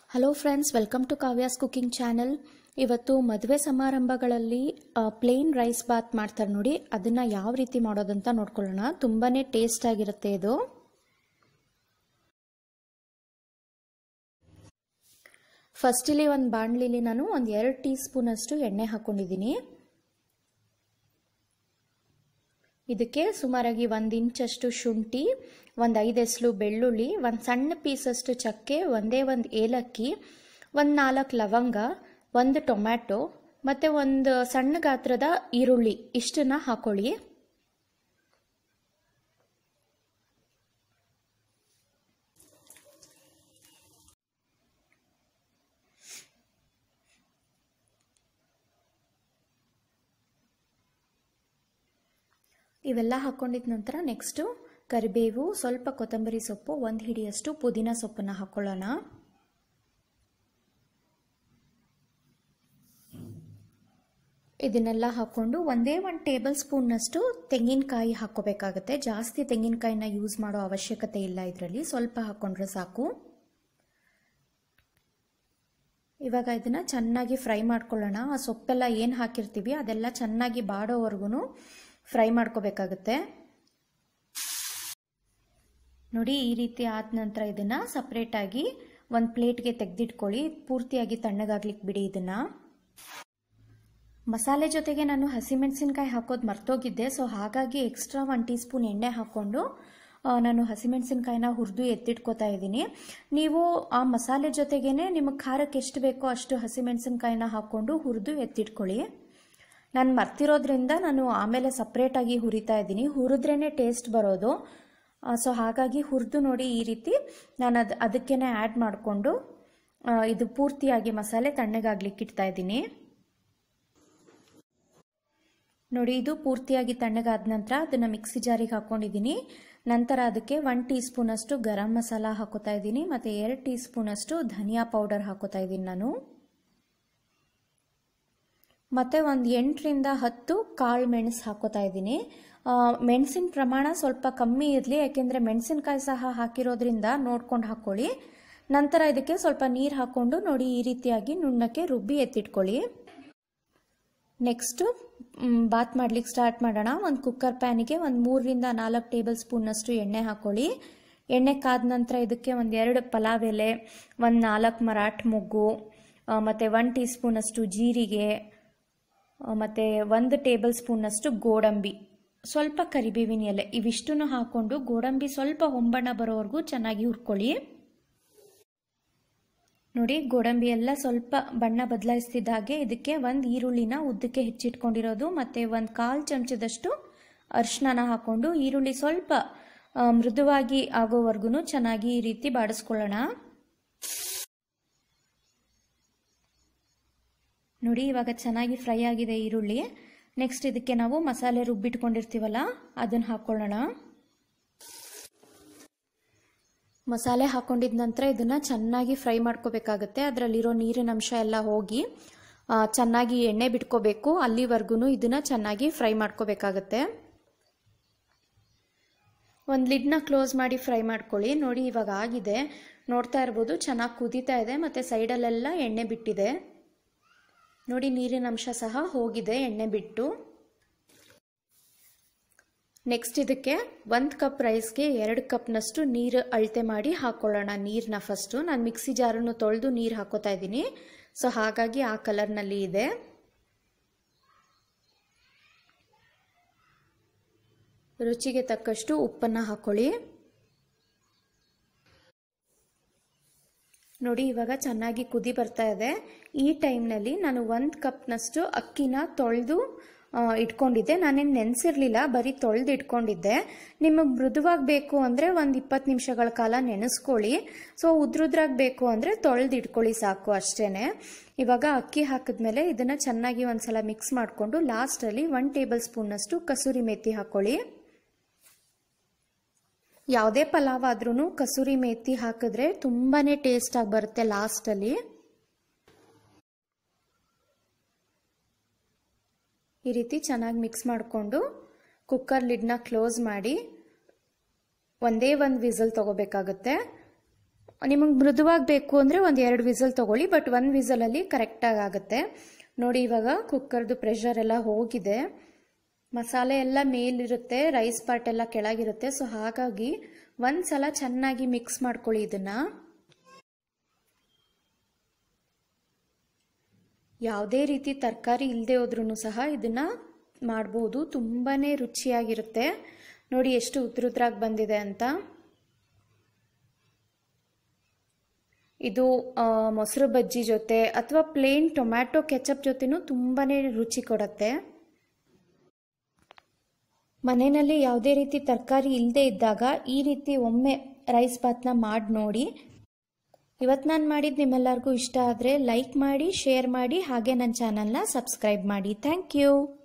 hello friends welcome to Kavya's cooking channel ಇವತ್ತು ಮದುವೆ ಸಮಾರಂಭಗಳಲ್ಲಿ ಪ್ಲೇನ್ ರೈಸ್ ಬಾತ್ ಮಾಡ್ತಾರೆ ನೋಡಿ ಅದನ್ನು ಯಾವ ರೀತಿ ಮಾಡೋದಂತ ನೋಡ್ಕೊಳ್ಳೋಣ ತುಂಬಾ ಟೇಸ್ಟ್ ಆಗಿರುತ್ತೆ ಇದು ಫಸ್ಟಿಲಿ ಒಂದು ಬಾಣಲಿಲಿ ನಾನು ಒಂದು ಎರಡು ಟೀ ಸ್ಪೂನಷ್ಟು ಎಣ್ಣೆ ಹಾಕ್ಕೊಂಡಿದ್ದೀನಿ ಇದಕ್ಕೆ ಸುಮಾರಾಗಿ ಒಂದು ಇಂಚಷ್ಟು ಶುಂಠಿ ಒಂದು ಐದು ಎಸ್ಲು ಬೆಳ್ಳುಳ್ಳಿ ಒಂದು ಸಣ್ಣ ಪೀಸಷ್ಟು ಚಕ್ಕೆ ಒಂದೇ ಒಂದು ಏಲಕ್ಕಿ ಒಂದು ನಾಲ್ಕು ಲವಂಗ ಒಂದು ಟೊಮ್ಯಾಟೊ ಮತ್ತು ಒಂದು ಸಣ್ಣ ಗಾತ್ರದ ಈರುಳ್ಳಿ ಇಷ್ಟನ್ನು ಹಾಕೊಳ್ಳಿ ಇವೆಲ್ಲ ಹಾಕ್ಕೊಂಡಿದ ನಂತರ ನೆಕ್ಸ್ಟು ಕರಿಬೇವು ಸ್ವಲ್ಪ ಕೊತ್ತಂಬರಿ ಸೊಪ್ಪು ಒಂದು ಹಿಡಿಯಷ್ಟು ಪುದೀನ ಸೊಪ್ಪನ್ನು ಹಾಕ್ಕೊಳ್ಳೋಣ ಇದನ್ನೆಲ್ಲ ಹಾಕ್ಕೊಂಡು ಒಂದೇ ಒಂದು ಟೇಬಲ್ ಸ್ಪೂನ್ನಷ್ಟು ತೆಂಗಿನಕಾಯಿ ಹಾಕ್ಕೋಬೇಕಾಗತ್ತೆ ಜಾಸ್ತಿ ತೆಂಗಿನಕಾಯಿನ ಯೂಸ್ ಮಾಡೋ ಅವಶ್ಯಕತೆ ಇಲ್ಲ ಇದರಲ್ಲಿ ಸ್ವಲ್ಪ ಹಾಕ್ಕೊಂಡ್ರೆ ಸಾಕು ಇವಾಗ ಇದನ್ನು ಚೆನ್ನಾಗಿ ಫ್ರೈ ಮಾಡ್ಕೊಳ್ಳೋಣ ಆ ಸೊಪ್ಪೆಲ್ಲ ಏನು ಹಾಕಿರ್ತೀವಿ ಅದೆಲ್ಲ ಚೆನ್ನಾಗಿ ಬಾಡೋವರೆಗೂ ಫ್ರೈ ಮಾಡ್ಕೋಬೇಕಾಗುತ್ತೆ ನೋಡಿ ಈ ರೀತಿ ಆದ ನಂತರ ಇದನ್ನು ಸಪ್ರೇಟಾಗಿ ಒಂದು ಪ್ಲೇಟ್ಗೆ ತೆಗೆದಿಟ್ಕೊಳ್ಳಿ ಪೂರ್ತಿಯಾಗಿ ತಣ್ಣಗಾಗ್ಲಿಕ್ಕೆ ಬಿಡಿ ಇದನ್ನು ಮಸಾಲೆ ಜೊತೆಗೆ ನಾನು ಹಸಿಮೆಣಸಿನ್ಕಾಯಿ ಹಾಕೋದು ಮರ್ತೋಗಿದ್ದೆ ಸೊ ಹಾಗಾಗಿ ಎಕ್ಸ್ಟ್ರಾ ಒನ್ ಟೀ ಸ್ಪೂನ್ ಎಣ್ಣೆ ಹಾಕ್ಕೊಂಡು ನಾನು ಹಸಿಮೆಣಸಿನ್ಕಾಯಿನ ಹುರಿದು ಎತ್ತಿಟ್ಕೋತಾ ಇದ್ದೀನಿ ನೀವು ಆ ಮಸಾಲೆ ಜೊತೆಗೇ ನಿಮಗೆ ಖಾರಕ್ಕೆ ಎಷ್ಟು ಬೇಕೋ ಅಷ್ಟು ಹಸಿಮೆಣಸಿನ್ಕಾಯಿನ ಹಾಕ್ಕೊಂಡು ಹುರಿದು ಎತ್ತಿಟ್ಕೊಳ್ಳಿ ನಾನು ಮರ್ತಿರೋದ್ರಿಂದ ನಾನು ಆಮೇಲೆ ಸಪ್ರೇಟಾಗಿ ಹುರಿತಾ ಇದ್ದೀನಿ ಹುರಿದ್ರೇ ಟೇಸ್ಟ್ ಬರೋದು ಸೊ ಹಾಗಾಗಿ ಹುರಿದು ನೋಡಿ ಈ ರೀತಿ ನಾನು ಅದು ಅದಕ್ಕೇ ಆ್ಯಡ್ ಮಾಡಿಕೊಂಡು ಇದು ಪೂರ್ತಿಯಾಗಿ ಮಸಾಲೆ ತಣ್ಣಗಾಗ್ಲಿಕ್ಕೆ ಇಡ್ತಾ ಇದ್ದೀನಿ ನೋಡಿ ಇದು ಪೂರ್ತಿಯಾಗಿ ತಣ್ಣಗಾದ ನಂತರ ಅದನ್ನು ಮಿಕ್ಸಿ ಜಾರಿಗೆ ಹಾಕ್ಕೊಂಡಿದ್ದೀನಿ ನಂತರ ಅದಕ್ಕೆ ಒನ್ ಟೀ ಸ್ಪೂನಷ್ಟು ಗರಂ ಮಸಾಲ ಹಾಕೋತಾ ಇದ್ದೀನಿ ಮತ್ತು ಎರಡು ಟೀ ಸ್ಪೂನಷ್ಟು ಧನಿಯಾ ಪೌಡರ್ ಹಾಕೋತಾ ಇದ್ದೀನಿ ನಾನು ಮತ್ತು ಒಂದು ಎಂಟರಿಂದ ಹತ್ತು ಕಾಳು ಮೆಣಸು ಹಾಕೋತಾ ಇದ್ದೀನಿ ಮೆಣಸಿನ ಪ್ರಮಾಣ ಸ್ವಲ್ಪ ಕಮ್ಮಿ ಇರಲಿ ಯಾಕೆಂದರೆ ಮೆಣಸಿನಕಾಯಿ ಸಹ ಹಾಕಿರೋದ್ರಿಂದ ನೋಡ್ಕೊಂಡು ಹಾಕ್ಕೊಳ್ಳಿ ನಂತರ ಇದಕ್ಕೆ ಸ್ವಲ್ಪ ನೀರು ಹಾಕ್ಕೊಂಡು ನೋಡಿ ಈ ರೀತಿಯಾಗಿ ನುಣ್ಣಕ್ಕೆ ರುಬ್ಬಿ ಎತ್ತಿಟ್ಕೊಳ್ಳಿ ನೆಕ್ಸ್ಟು ಬಾತ್ ಮಾಡ್ಲಿಕ್ಕೆ ಸ್ಟಾರ್ಟ್ ಮಾಡೋಣ ಒಂದು ಕುಕ್ಕರ್ ಪ್ಯಾನಿಗೆ ಒಂದು ಮೂರರಿಂದ ನಾಲ್ಕು ಟೇಬಲ್ ಸ್ಪೂನ್ನಷ್ಟು ಎಣ್ಣೆ ಹಾಕ್ಕೊಳ್ಳಿ ಎಣ್ಣೆ ಕಾದ ನಂತರ ಇದಕ್ಕೆ ಒಂದು ಎರಡು ಪಲಾವ್ ಎಲೆ ಒಂದು ನಾಲ್ಕು ಮರಾಠ ಮೊಗ್ಗು ಮತ್ತು ಒನ್ ಟೀ ಸ್ಪೂನಷ್ಟು ಜೀರಿಗೆ ಮತ್ತು ಒಂದು ಟೇಬಲ್ ಸ್ಪೂನ್ನಷ್ಟು ಗೋಡಂಬಿ ಸ್ವಲ್ಪ ಕರಿಬೇವಿನ ಎಲೆ ಇವಿಷ್ಟನ್ನು ಹಾಕ್ಕೊಂಡು ಗೋಡಂಬಿ ಸ್ವಲ್ಪ ಹೊಂಬಣ್ಣ ಬರೋವರೆಗೂ ಚೆನ್ನಾಗಿ ಹುರ್ಕೊಳ್ಳಿ ನೋಡಿ ಗೋಡಂಬಿ ಎಲ್ಲ ಸ್ವಲ್ಪ ಬಣ್ಣ ಬದಲಾಯಿಸ್ತಿದ್ದ ಹಾಗೆ ಇದಕ್ಕೆ ಒಂದು ಈರುಳ್ಳಿನ ಉದ್ದಕ್ಕೆ ಹೆಚ್ಚಿಟ್ಕೊಂಡಿರೋದು ಮತ್ತು ಒಂದು ಕಾಲು ಚಮಚದಷ್ಟು ಅರಿಶಿನ ಹಾಕ್ಕೊಂಡು ಈರುಳ್ಳಿ ಸ್ವಲ್ಪ ಮೃದುವಾಗಿ ಆಗೋವರೆಗೂ ಚೆನ್ನಾಗಿ ಈ ರೀತಿ ಬಾಡಿಸ್ಕೊಳ್ಳೋಣ ನೋಡಿ ಇವಾಗ ಚೆನ್ನಾಗಿ ಫ್ರೈ ಆಗಿದೆ ಈರುಳ್ಳಿ ನೆಕ್ಸ್ಟ್ ಇದಕ್ಕೆ ನಾವು ಮಸಾಲೆ ರುಬ್ಬಿಟ್ಕೊಂಡಿರ್ತೀವಲ್ಲ ಅದನ್ನು ಹಾಕ್ಕೊಳ್ಳೋಣ ಮಸಾಲೆ ಹಾಕ್ಕೊಂಡಿದ ನಂತರ ಇದನ್ನು ಚೆನ್ನಾಗಿ ಫ್ರೈ ಮಾಡ್ಕೋಬೇಕಾಗತ್ತೆ ಅದರಲ್ಲಿರೋ ನೀರಿನ ಅಂಶ ಎಲ್ಲ ಹೋಗಿ ಚೆನ್ನಾಗಿ ಎಣ್ಣೆ ಬಿಟ್ಕೋಬೇಕು ಅಲ್ಲಿವರೆಗೂ ಇದನ್ನು ಚೆನ್ನಾಗಿ ಫ್ರೈ ಮಾಡ್ಕೋಬೇಕಾಗತ್ತೆ ಒಂದು ಲಿಡ್ನ ಕ್ಲೋಸ್ ಮಾಡಿ ಫ್ರೈ ಮಾಡ್ಕೊಳ್ಳಿ ನೋಡಿ ಇವಾಗ ಆಗಿದೆ ನೋಡ್ತಾ ಇರ್ಬೋದು ಚೆನ್ನಾಗಿ ಕುದೀತಾ ಇದೆ ಮತ್ತು ಸೈಡಲ್ಲೆಲ್ಲ ಎಣ್ಣೆ ಬಿಟ್ಟಿದೆ ನೋಡಿ ನೀರಿನ ಅಂಶ ಸಹ ಹೋಗಿದೆ ಎಣ್ಣೆ ಬಿಟ್ಟು ನೆಕ್ಸ್ಟ್ ಇದಕ್ಕೆ ಒಂದು ಕಪ್ ರೈಸ್ಗೆ ಎರಡು ಕಪ್ನಷ್ಟು ನೀರು ಅಳತೆ ಮಾಡಿ ಹಾಕ್ಕೊಳ್ಳೋಣ ನೀರನ್ನ ಫಸ್ಟು ನಾನು ಮಿಕ್ಸಿ ಜಾರನ್ನು ತೊಳೆದು ನೀರು ಹಾಕೋತಾ ಇದ್ದೀನಿ ಸೊ ಹಾಗಾಗಿ ಆ ಕಲರ್ನಲ್ಲಿ ಇದೆ ರುಚಿಗೆ ತಕ್ಕಷ್ಟು ಉಪ್ಪನ್ನು ಹಾಕ್ಕೊಳ್ಳಿ ನೋಡಿ ಇವಾಗ ಚೆನ್ನಾಗಿ ಕುದಿ ಬರ್ತಾ ಇದೆ ಈ ಟೈಮ್ನಲ್ಲಿ ನಾನು ಒಂದು ಕಪ್ನಷ್ಟು ಅಕ್ಕಿನ ತೊಳೆದು ಇಟ್ಕೊಂಡಿದ್ದೆ ನಾನೇನು ನೆನೆಸಿರ್ಲಿಲ್ಲ ಬರೀ ತೊಳೆದು ಇಟ್ಕೊಂಡಿದ್ದೆ ನಿಮಗೆ ಮೃದುವಾಗಿ ಬೇಕು ಅಂದರೆ ಒಂದು ಇಪ್ಪತ್ತು ನಿಮಿಷಗಳ ಕಾಲ ನೆನೆಸ್ಕೊಳ್ಳಿ ಸೊ ಉದ್ರುದ್ರಾಗಿ ಬೇಕು ಅಂದರೆ ತೊಳೆದು ಇಟ್ಕೊಳ್ಳಿ ಸಾಕು ಅಷ್ಟೇ ಇವಾಗ ಅಕ್ಕಿ ಹಾಕಿದ್ಮೇಲೆ ಇದನ್ನು ಚೆನ್ನಾಗಿ ಒಂದ್ಸಲ ಮಿಕ್ಸ್ ಮಾಡಿಕೊಂಡು ಲಾಸ್ಟಲ್ಲಿ ಒನ್ ಟೇಬಲ್ ಸ್ಪೂನ್ನಷ್ಟು ಕಸೂರಿ ಮೇಥಿ ಹಾಕ್ಕೊಳ್ಳಿ ಯಾವುದೇ ಪಲಾವ್ ಆದ್ರೂ ಕಸೂರಿ ಮೇಥಿ ಹಾಕಿದ್ರೆ ತುಂಬಾ ಟೇಸ್ಟಾಗಿ ಬರುತ್ತೆ ಲಾಸ್ಟಲ್ಲಿ ಈ ರೀತಿ ಚೆನ್ನಾಗಿ ಮಿಕ್ಸ್ ಮಾಡಿಕೊಂಡು ಕುಕ್ಕರ್ ಲಿಡ್ನ ಕ್ಲೋಸ್ ಮಾಡಿ ಒಂದೇ ಒಂದು ವಿಸಲ್ ತಗೋಬೇಕಾಗುತ್ತೆ ನಿಮಗೆ ಮೃದುವಾಗಿ ಬೇಕು ಅಂದರೆ ಒಂದು ಎರಡು ವಿಸಲ್ ತೊಗೊಳ್ಳಿ ಬಟ್ ಒಂದು ವಿಸಲಲ್ಲಿ ಕರೆಕ್ಟಾಗಿ ಆಗುತ್ತೆ ನೋಡಿ ಇವಾಗ ಕುಕ್ಕರ್ದು ಪ್ರೆಷರ್ ಎಲ್ಲ ಹೋಗಿದೆ ಮಸಾಲೆ ಎಲ್ಲ ಮೇಲಿರುತ್ತೆ ರೈಸ್ ಪಾರ್ಟ್ ಎಲ್ಲ ಕೆಳಗಿರುತ್ತೆ ಸೊ ಹಾಗಾಗಿ ಒಂದು ಸಲ ಚೆನ್ನಾಗಿ ಮಿಕ್ಸ್ ಮಾಡ್ಕೊಳ್ಳಿ ಇದನ್ನು ಯಾವುದೇ ರೀತಿ ತರಕಾರಿ ಇಲ್ಲದೆ ಹೋದ್ರೂ ಸಹ ಇದನ್ನು ಮಾಡ್ಬೋದು ತುಂಬಾ ರುಚಿಯಾಗಿರುತ್ತೆ ನೋಡಿ ಎಷ್ಟು ಉದ್ರುದ್ರಾಗಿ ಬಂದಿದೆ ಅಂತ ಇದು ಮೊಸರು ಬಜ್ಜಿ ಜೊತೆ ಅಥವಾ ಪ್ಲೇನ್ ಟೊಮ್ಯಾಟೊ ಕೆಚಪ್ ಜೊತೆನೂ ತುಂಬಾ ರುಚಿ ಕೊಡುತ್ತೆ ಮನೆಯಲ್ಲಿ ಯಾವುದೇ ರೀತಿ ತರಕಾರಿ ಇಲ್ಲದೆ ಇದ್ದಾಗ ಈ ರೀತಿ ಒಮ್ಮೆ ರೈಸ್ ಬಾತ್ನ ಮಾಡಿ ನೋಡಿ ಇವತ್ತು ನಾನು ಮಾಡಿದ್ದು ನಿಮ್ಮೆಲ್ಲರಿಗೂ ಇಷ್ಟ ಆದರೆ ಲೈಕ್ ಮಾಡಿ ಶೇರ್ ಮಾಡಿ ಹಾಗೆ ನನ್ನ ಚಾನಲ್ನ ಸಬ್ಸ್ಕ್ರೈಬ್ ಮಾಡಿ ಥ್ಯಾಂಕ್ ಯು